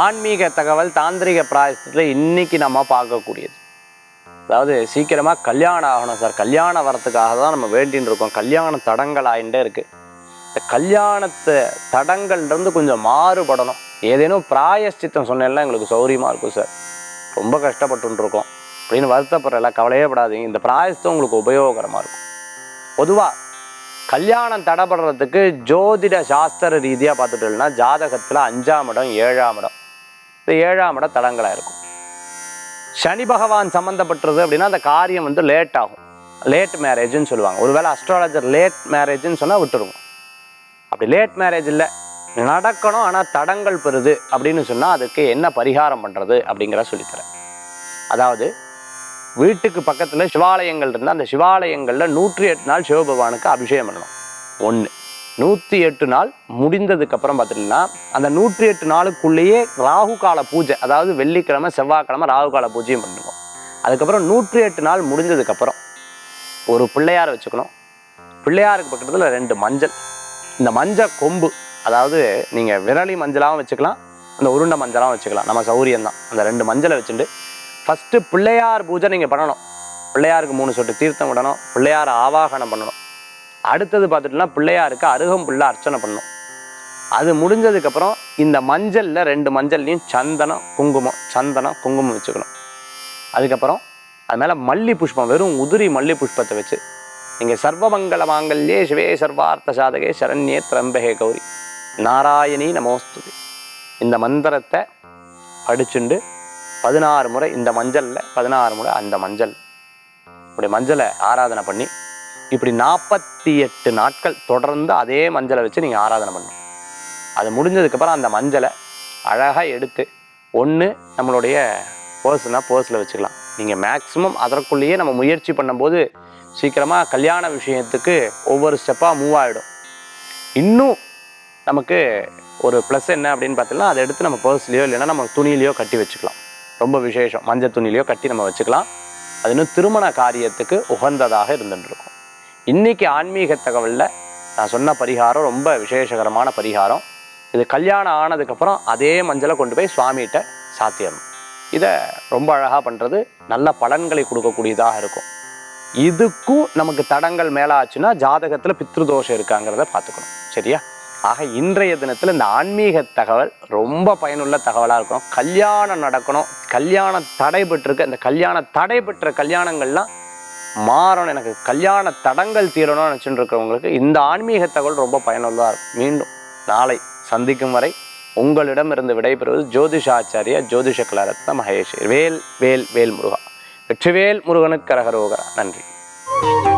ஆன்மீக தகவல் தாந்திரிக பிராயசத்தில் இன்னைக்கு நம்ம பார்க்கக்கூடியது அதாவது சீக்கிரமாக கல்யாணம் ஆகணும் சார் கல்யாணம் வரத்துக்காக தான் நம்ம வேண்டின்னு இருக்கோம் கல்யாண தடங்கள் ஆயிட்டே இருக்கு இந்த கல்யாணத்து தடங்கள்லேருந்து கொஞ்சம் மாறுபடணும் ஏதேனும் பிராயஷ்சித்தம் சொன்னேன்னா எங்களுக்கு சௌரியமாக இருக்கும் சார் ரொம்ப கஷ்டப்பட்டு இருக்கோம் அப்படின்னு வருத்தப்படுறல கவலையே படாதீங்க இந்த பிராயசத்தம் உங்களுக்கு உபயோகரமாக இருக்கும் பொதுவாக கல்யாணம் தடைபடுறதுக்கு ஜோதிட சாஸ்திர ரீதியாக பார்த்துட்டோம்னா ஜாதகத்தில் அஞ்சாம் இடம் ஏழாம் இடம் இந்த ஏழாம் இடம் தடங்களாக இருக்கும் சனி பகவான் சம்மந்தப்பட்டது அப்படின்னா அந்த காரியம் வந்து லேட் ஆகும் லேட் மேரேஜ்னு சொல்லுவாங்க ஒருவேளை அஸ்ட்ராலஜர் லேட் மேரேஜ்னு சொன்னால் விட்டுருங்க அப்படி லேட் மேரேஜ் இல்லை நடக்கணும் ஆனால் தடங்கள் பெறுது அப்படின்னு சொன்னால் அதுக்கு என்ன பரிகாரம் பண்ணுறது அப்படிங்கிற சொல்லித்தரேன் அதாவது வீட்டுக்கு பக்கத்தில் சிவாலயங்கள் இருந்தால் அந்த சிவாலயங்களில் நூற்றி எட்டு நாள் சிவபகவானுக்கு அபிஷேகம் பண்ணணும் ஒன்று நூற்றி எட்டு நாள் முடிந்ததுக்கு அப்புறம் பார்த்துட்டீங்கன்னா அந்த நூற்றி எட்டு நாளுக்குள்ளேயே ராகு கால பூஜை அதாவது வெள்ளிக்கிழமை செவ்வாய்க்கிழமை ராகு கால பூஜையும் பண்ணுவோம் அதுக்கப்புறம் நூற்றி எட்டு நாள் முடிஞ்சதுக்கப்புறம் ஒரு பிள்ளையார் வச்சுக்கணும் பிள்ளையாருக்கு பக்கத்தில் ரெண்டு மஞ்சள் இந்த மஞ்சள் கொம்பு அதாவது நீங்கள் விரலி மஞ்சளாகவும் வச்சுக்கலாம் அந்த உருண்டை மஞ்சளாகவும் வச்சுக்கலாம் நம்ம சௌரியம்தான் அந்த ரெண்டு மஞ்சளை வச்சுட்டு ஃபஸ்ட்டு பிள்ளையார் பூஜை நீங்கள் பண்ணணும் பிள்ளையாருக்கு மூணு சொட்டு தீர்த்தம் விடணும் பிள்ளையார் ஆவாகனம் பண்ணணும் அடுத்தது பார்த்துட்டோம்னா பிள்ளையாருக்கு அருகம்புல்ல அர்ச்சனை பண்ணணும் அது முடிஞ்சதுக்கப்புறம் இந்த மஞ்சளில் ரெண்டு மஞ்சள்லையும் சந்தனம் குங்குமம் சந்தனம் குங்குமம் வச்சுக்கணும் அதுக்கப்புறம் அது மேலே மல்லி புஷ்பம் வெறும் உதிரி மல்லி புஷ்பத்தை வச்சு நீங்கள் சர்வமங்கல மாங்கல்யே சிவே சர்வார்த்த சாதகே சரண்யே திரம்பகே கௌரி நாராயணி நமோஸ்துதி இந்த மந்திரத்தை படிச்சுண்டு பதினாறு முறை இந்த மஞ்சளில் பதினாறு முறை அந்த மஞ்சள் இப்படி மஞ்சளை ஆராதனை பண்ணி இப்படி நாற்பத்தி எட்டு நாட்கள் தொடர்ந்து அதே மஞ்சளை வச்சு நீங்கள் ஆராதனை பண்ணணும் அது முடிஞ்சதுக்கப்புறம் அந்த மஞ்சளை அழகாக எடுத்து ஒன்று நம்மளுடைய பர்ஸ்னால் பர்ஸில் வச்சுக்கலாம் நீங்கள் மேக்ஸிமம் அதற்குள்ளேயே நம்ம முயற்சி பண்ணும்போது சீக்கிரமாக கல்யாண விஷயத்துக்கு ஒவ்வொரு ஸ்டெப்பாக மூவ் ஆகிடும் இன்னும் நமக்கு ஒரு ப்ளஸ் என்ன அப்படின்னு பார்த்தீங்கன்னா அதை எடுத்து நம்ம பர்ஸ்லேயோ இல்லைன்னா நம்ம துணியிலையோ கட்டி வச்சுக்கலாம் ரொம்ப விசேஷம் மஞ்சள் துணியிலையோ கட்டி நம்ம வச்சுக்கலாம் அது இன்னும் திருமண காரியத்துக்கு உகந்ததாக இருந்துட்டு இருக்கும் இன்னைக்கு ஆன்மீக தகவலில் நான் சொன்ன பரிகாரம் ரொம்ப விசேஷகரமான பரிகாரம் இது கல்யாணம் ஆனதுக்கப்புறம் அதே மஞ்சளை கொண்டு போய் சுவாமிகிட்ட சாத்தியணும் இதை ரொம்ப அழகாக பண்ணுறது நல்ல பலன்களை கொடுக்கக்கூடியதாக இருக்கும் இதுக்கும் நமக்கு தடங்கள் மேலே ஆச்சுன்னா ஜாதகத்தில் பித்ருதோஷம் இருக்காங்கிறத பார்த்துக்கணும் சரியா ஆக இன்றைய தினத்தில் இந்த ஆன்மீக தகவல் ரொம்ப பயனுள்ள தகவலாக இருக்கும் கல்யாணம் நடக்கணும் கல்யாணம் தடைபட்டிருக்க இந்த கல்யாண தடைபெற்ற கல்யாணங்கள்லாம் மாறணும் எனக்கு கல்யாண தடங்கள் தீரணும்னு நினச்சிட்டு இருக்கிறவங்களுக்கு இந்த ஆன்மீக தகவல் ரொம்ப பயனுள்ளதாக இருக்கும் மீண்டும் நாளை சந்திக்கும் வரை உங்களிடமிருந்து விடைபெறுவது ஜோதிஷாச்சாரிய ஜோதிஷ கலாரத்ன மகேஷ் வேல் வேல் வேல் முருகா வெற்றிவேல் முருகனுக்கு கரகரோகரா நன்றி